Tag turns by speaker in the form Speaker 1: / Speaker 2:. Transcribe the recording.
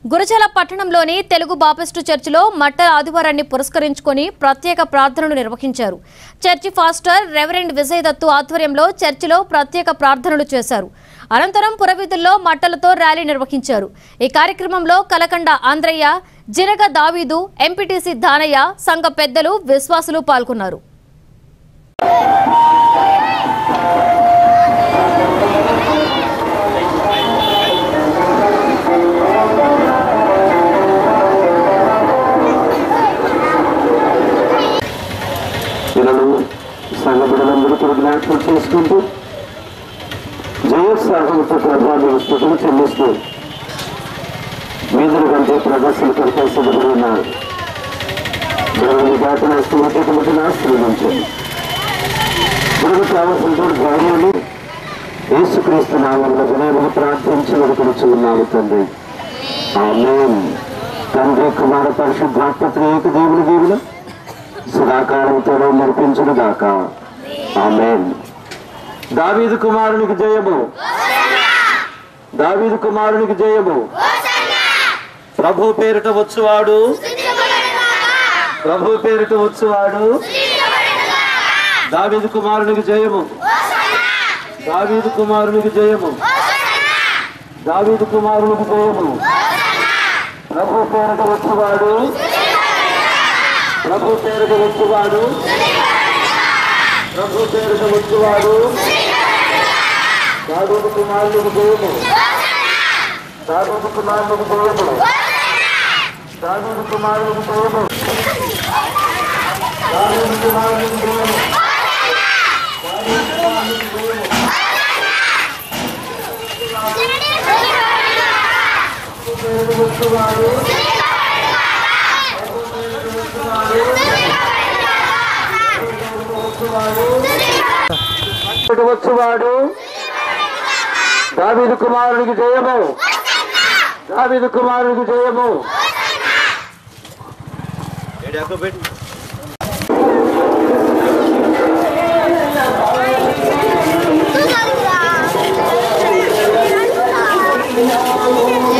Speaker 1: గురజాల పట్టణంలోని తెలుగు బాపిస్టు చర్చిలో మట్ట ఆదివారాన్ని పురస్కరించుకొని ప్రత్యేక ప్రార్థనలు నిర్వహించారు church pastor reverend Vijay Dattu ఆధ్వర్యంలో చర్చిలో ప్రత్యేక ప్రార్థనలు చేశారు అనంతరం పురవీధుల్లో మట్టలతో ర్యాలీ నిర్వహించారు ఈ కార్యక్రమంలో కలకండ ఆంధ్రయ్య జినగ దావీదు ఎంపీటీసీ దానయ్య సంఘ పెద్దలు విశ్వాసులు పాల్గొన్నారు
Speaker 2: పిల్లలు సంఘ బిడ్డలందరూ కూడా జ్ఞాపకం చేసుకుంటూ జయోత్సాహంతో ప్రభావం స్థుతులు చెల్లిస్తూ వీధుల కంటే ప్రదర్శన కొరకై సిద్ధపడి ఉన్నారు దేవుని దాటిన స్థూర్తికమటిని ఆశీర్వదించండి మనకు కావలసినటువంటి ధైర్యాన్ని యేసుక్రీస్తు నామంలో వినయముగా ప్రార్థించి వెనుకొనిచ్చు ఉన్నాము తండ్రి ఆమేన్ తండ్రి కుమార పరిశుద్ధాత్మ ఏక దేవుని దేవుడు సదాకాలంతో నడిపించును గాక ఆమేన్ దావీదు కుమారునికి జయము దావీదు కుమారునికి జయము ప్రభు పేరిట వచ్చువాడు ప్రభు పేరిట వచ్చువాడు దావీదు కుమారునికి జయము దావీదు కుమారునికి జయము దావీదు కుమారునికి జయము ప్రభు పేరిట వచ్చువాడు ప్రభు పేరుకు వచ్చువాడు ప్రభు పేరుకు వచ్చువాడు దాదూదు కుమారులకు జయము దాదూదు కుమారులకు జయము దాదూదు కుమారులకు జయము దాదూదు కుమారులకు జయము పేరుకు వచ్చువాడు ఇటు వచ్చువాడు దావీదు కుమారునికి జయము దావీదు కుమారునికి జయము
Speaker 3: Thank you.